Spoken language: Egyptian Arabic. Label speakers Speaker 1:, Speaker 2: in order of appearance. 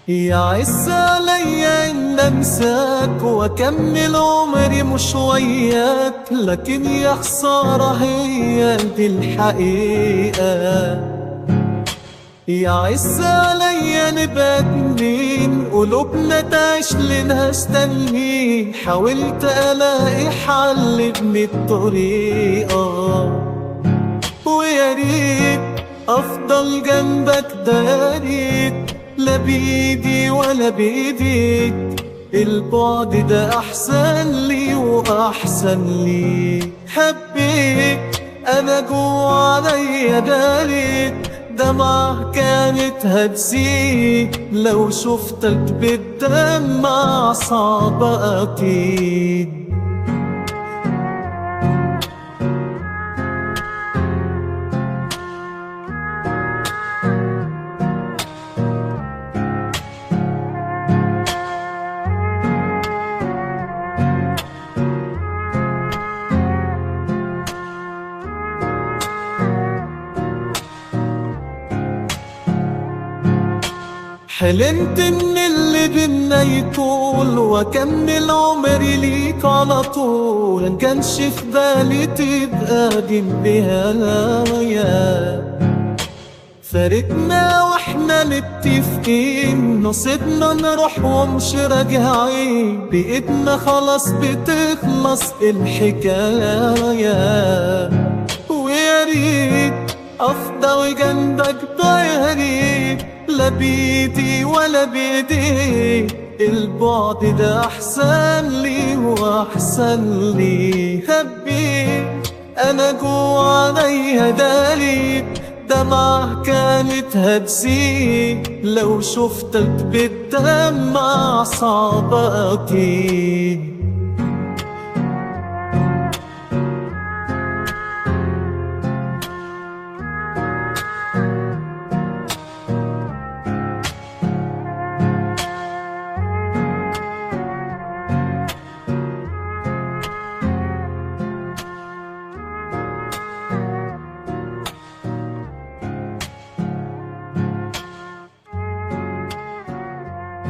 Speaker 1: يعز عليا ان انساك واكمل عمري مش وياك لكن يا خسارة هي دي الحقيقة يعز عليا نبقى اتنين قلوبنا تعيش لناس تانيين حاولت الاقي حل من الطريقة ويا ريت افضل جنبك ده يا ريت لا بايدي ولا بايديك البعد ده احسن لي واحسن لي حبيت انا جوا عليا داريت دمعة كانت هتزيد لو شفتك بالدمع صعب اكيد حلمت ان اللي بينا يطول واكمل عمري ليك على طول ان كانش في بالي تبقى جنبي هلايا فارقنا واحنا متفقين نصيبنا نروح ومش راجعين بإيدنا خلاص بتخلص الحكاية ويا ريت افضل جنبك ده يا ريت لا بيدي ولا بيدي البعد ده احسن لي واحسن لي حبيت انا جوا عليا داريت دمعة كانت هتزيد لو شفتك بالدمع صعب اكيد